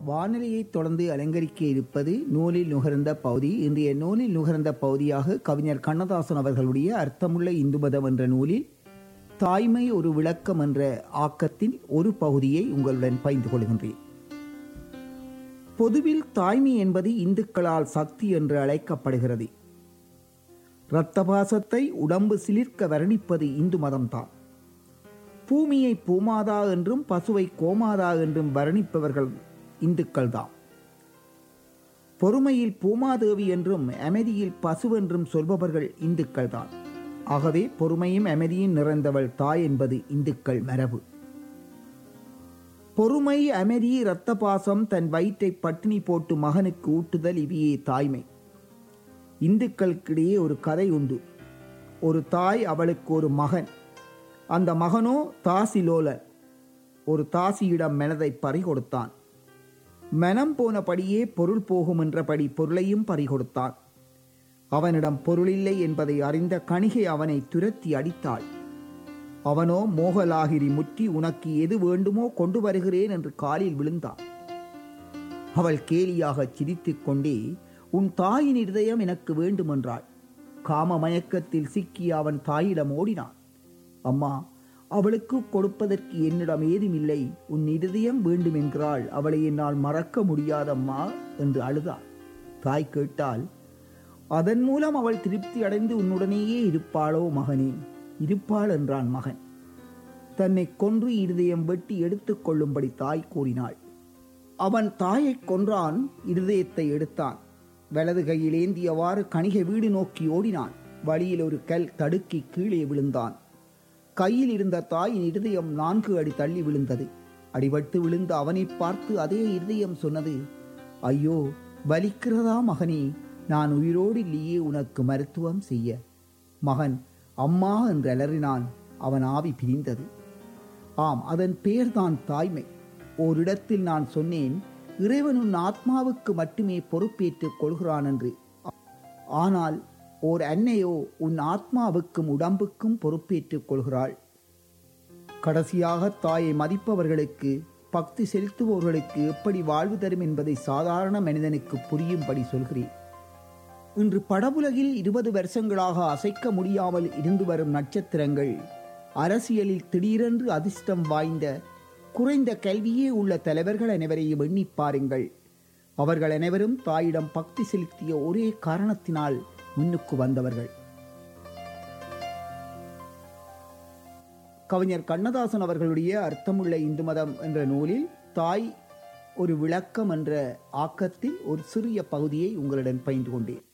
வானிலையை தொடர்ந்து அலங்கரிக்க இருப்பது நூலில் நுகர்ந்த பகுதி இன்றைய நூலில் நுகர்ந்த பகுதியாக கவிஞர் கண்ணதாசன் அவர்களுடைய அர்த்தமுள்ள இந்து மதம் என்ற நூலில் தாய்மை ஒரு விளக்கம் என்ற ஆக்கத்தில் ஒரு பகுதியை உங்களுடன் பகிர்ந்து கொள்கின்றேன் பொதுவில் தாய்மை என்பது இந்துக்களால் சக்தி என்று அழைக்கப்படுகிறது இரத்த பாசத்தை உடம்பு சிலிர்க்க வர்ணிப்பது இந்து மதம்தான் பூமியை பூமாதா என்றும் பசுவை கோமாதா என்றும் வர்ணிப்பவர்கள் இந்துக்கள்தான் பொறுமையில் பூமாதேவி என்றும் அமைதியில் பசுவென்றும் சொல்பவர்கள் இந்துக்கள்தான் ஆகவே பொறுமையும் அமைதியும் நிறைந்தவள் தாய் என்பது இந்துக்கள் மரபு பொறுமை அமைதி இரத்த பாசம் தன் வயிற்றை பட்டினி போட்டு மகனுக்கு ஊட்டுதல் இவையே தாய்மை இந்துக்களுக்கிடையே ஒரு கதை உண்டு ஒரு தாய் அவளுக்கு ஒரு மகன் அந்த மகனோ தாசிலோலன் ஒரு தாசியிடம் மனதை பறி கொடுத்தான் மனம் போனபடியே பொருள் போகும் என்றபடி பொருளையும் பறி கொடுத்தான் அவனிடம் பொருளில்லை என்பதை அறிந்த கணிகை அவனை துரத்தி அடித்தாள் அவனோ மோகலாகிரி முற்றி உனக்கு எது வேண்டுமோ கொண்டு வருகிறேன் என்று காலில் விழுந்தான் அவள் கேலியாகச் சிரித்துக் கொண்டே உன் தாயின் இருதயம் எனக்கு வேண்டுமென்றாள் காம மயக்கத்தில் சிக்கிய அவன் தாயிடம் ஓடினான் அம்மா அவளுக்கு கொடுப்பதற்கு என்னிடம் ஏதுமில்லை உன் இருதயம் வேண்டும் என்கிறாள் அவளை என்னால் மறக்க முடியாதம்மா என்று அழுதாள் தாய் கேட்டால் அதன் மூலம் அவள் திருப்தி அடைந்து உன்னுடனேயே இருப்பாளோ மகனே இருப்பாள் என்றான் மகன் தன்னை கொன்று இருதயம் வெட்டி எடுத்துக் கொள்ளும்படி தாய் கூறினாள் அவன் தாயை கொன்றான் இருதயத்தை எடுத்தான் வலது கையில் ஏந்தியவாறு கணிகை வீடு நோக்கி ஓடினான் வழியில் ஒரு கல் தடுக்கி கீழே விழுந்தான் கையில் இருந்த தாயின் இருதயம் நான்கு அடி தள்ளி விழுந்தது அடிபட்டு விழுந்த அவனை பார்த்து அதே இருதயம் சொன்னது ஐயோ வலிக்கிறதா மகனே நான் உயிரோடு இல்லையே உனக்கு மருத்துவம் செய்ய மகன் அம்மா என்று அலறினான் அவன் ஆவி பிரிந்தது ஆம் அதன் பெயர்தான் தாய்மை ஓரிடத்தில் நான் சொன்னேன் இறைவன் உன் ஆத்மாவுக்கு மட்டுமே பொறுப்பேற்றுக் கொள்கிறான் என்று ஆனால் ஓர் அன்னையோ உன் ஆத்மாவுக்கும் உடம்புக்கும் பொறுப்பேற்றுக் கொள்கிறாள் கடைசியாக தாயை மதிப்பவர்களுக்கு பக்தி செலுத்துபவர்களுக்கு எப்படி வாழ்வு தரும் என்பதை சாதாரண மனிதனுக்கு புரியும்படி சொல்கிறேன் இன்று படபுலகில் இருபது வருஷங்களாக அசைக்க முடியாமல் இருந்து வரும் நட்சத்திரங்கள் அரசியலில் திடீரென்று அதிர்ஷ்டம் வாய்ந்த குறைந்த கல்வியே உள்ள தலைவர்கள் அனைவரையும் எண்ணி பாருங்கள் அவர்கள் அனைவரும் தாயிடம் பக்தி செலுத்திய ஒரே காரணத்தினால் முன்னுக்கு வந்தவர்கள் கவிஞர் கண்ணதாசன் அவர்களுடைய அர்த்தமுள்ள இந்து மதம் என்ற நூலில் தாய் ஒரு விளக்கம் என்ற ஆக்கத்தில் ஒரு சிறிய பகுதியை உங்களுடன் பயின்று கொண்டேன்